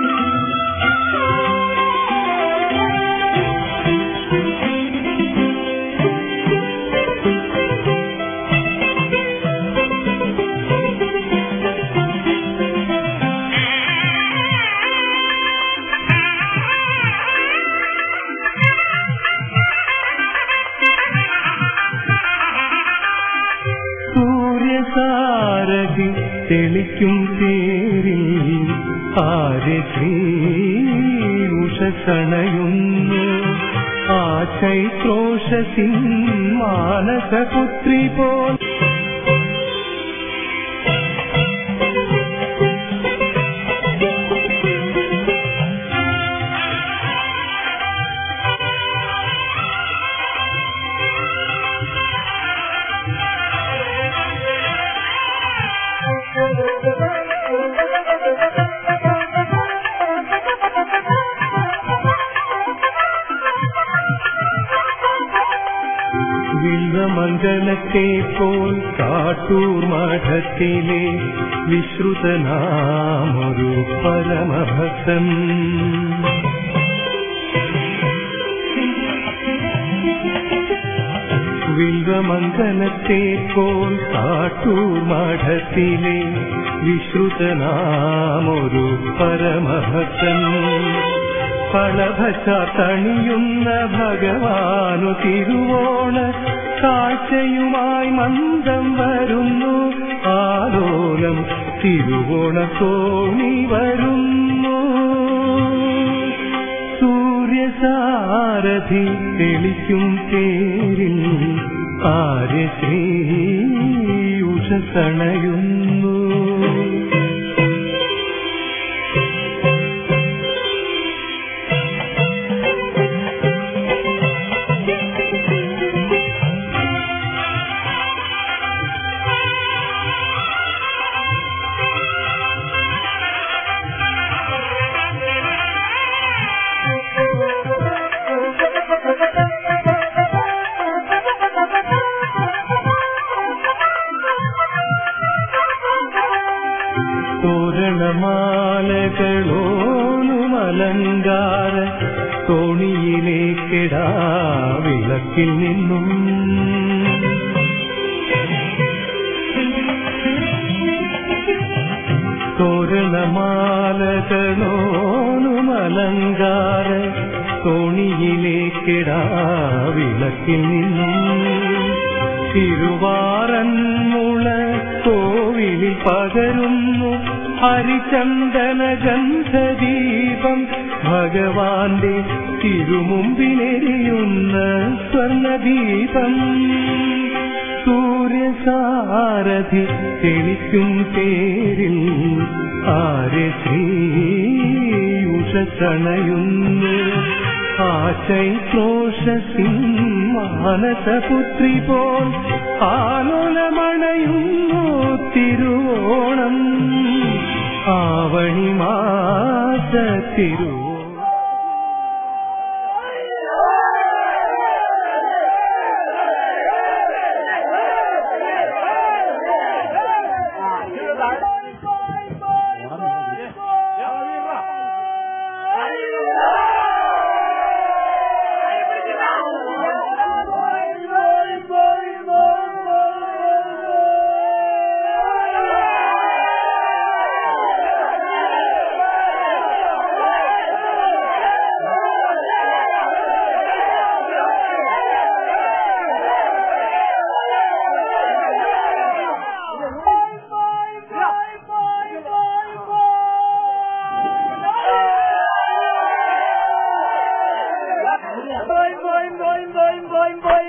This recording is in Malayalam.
സൂര്യസാരഥി തെളിക്കും തേരിൽ ആര്യ ഉഷണയുന്നു ആ ചൈത്രോഷസിൻ മാനസപുത്രി പോൽ വിൽവമംഗലത്തെ പോൽ കാട്ടൂർ മഠത്തിലെ വിശ്രുതനാമൊരു പരമഭക്തൻ വിൽവമംഗലത്തെ പോൽ കാട്ടൂർ മഠത്തിലെ വിശ്രുതനാമൊരു പരമഭക്തൻ കളഭച്ചാത്തണിയുന്ന ഭഗവാനു തിരുവോണ കാഴ്ചയുമായി മന്ദം വരുന്നു ആലോലം തിരുവോണ തോണി വരുന്നു സൂര്യസാരഥി തെളിക്കും തേരിൽ ആര്യശ്രീ ഉഷസണയുന്നു തോരണമാലകളോണുമലങ്കാര തോണിയിലേക്കിടാ വിളക്കിൽ നിന്നും തോരണമാലകളോണുമലങ്കാര തോണിയിലേക്കിടാ വിളക്കിൽ നിന്നും തിരുവാറന്മുള കോവിലിൽ പകരുന്നു ഹരിചന്ദന ഗന്ധദീപം ഭഗവാന്റെ തിരുമുമ്പിലെരിയുന്ന സ്വർണദീപം സൂര്യസാരഥി തെളിക്കും പേരിൽ ആര്യശ്രീ ഉഷണയുന്നു ആ ചൈത്രോഷസിൻ മാനസപുത്രി പോൽ ആലോലമണയുന്നു തിരുവോണം ആവണി മാസ Thiruvonam Boing, boing, boing, boing, boing, boing.